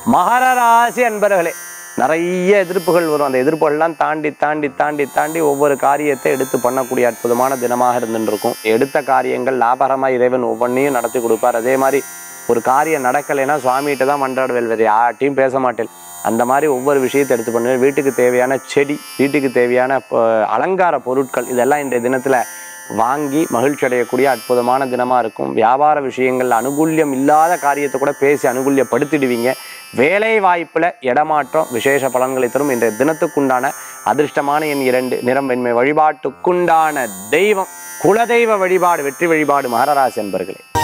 மகர ராசி அன்பர்களே நிறைய எதிர்ப்புகள் வரும் அந்த எதிர்ப்புகள்லாம் தாண்டி தாண்டி தாண்டி தாண்டி ஒவ்வொரு காரியத்தை எடுத்து பண்ணக்கூடிய அற்புதமான தினமாக இருந்துட்டு இருக்கும் எடுத்த காரியங்கள் லாபகரமாக இறைவன் ஒவ்வொன்றையும் நடத்தி கொடுப்பார் அதே மாதிரி ஒரு காரியம் நடக்கலைன்னா சுவாமிகிட்ட தான் மன்றாடுவேல் வேறு யார்ட்டையும் பேச மாட்டேன் அந்த மாதிரி ஒவ்வொரு விஷயத்தை எடுத்து பண்ணுவேன் வீட்டுக்கு தேவையான செடி வீட்டுக்கு தேவையான அஹ், அலங்கார பொருட்கள் இதெல்லாம் இன்றைய தினத்தில் வாங்கி மகிழ்ச்சி அடையக்கூடிய அற்புதமான தினமாக இருக்கும் வியாபார விஷயங்கள் அனுகூல்யம் இல்லாத காரியத்தை கூட பேசி அனுகூல்யப்படுத்திடுவீங்க வேலை வாய்ப்பில் இடமாற்றம் விசேஷ பலன்களை தரும் இன்றைய தினத்துக்குண்டான அதிர்ஷ்டமான எண் இரண்டு நிறம் வெண்மை வழிபாட்டுக்குண்டான தெய்வம் குலதெய்வ வழிபாடு வெற்றி வழிபாடு மகரராசி என்பர்களே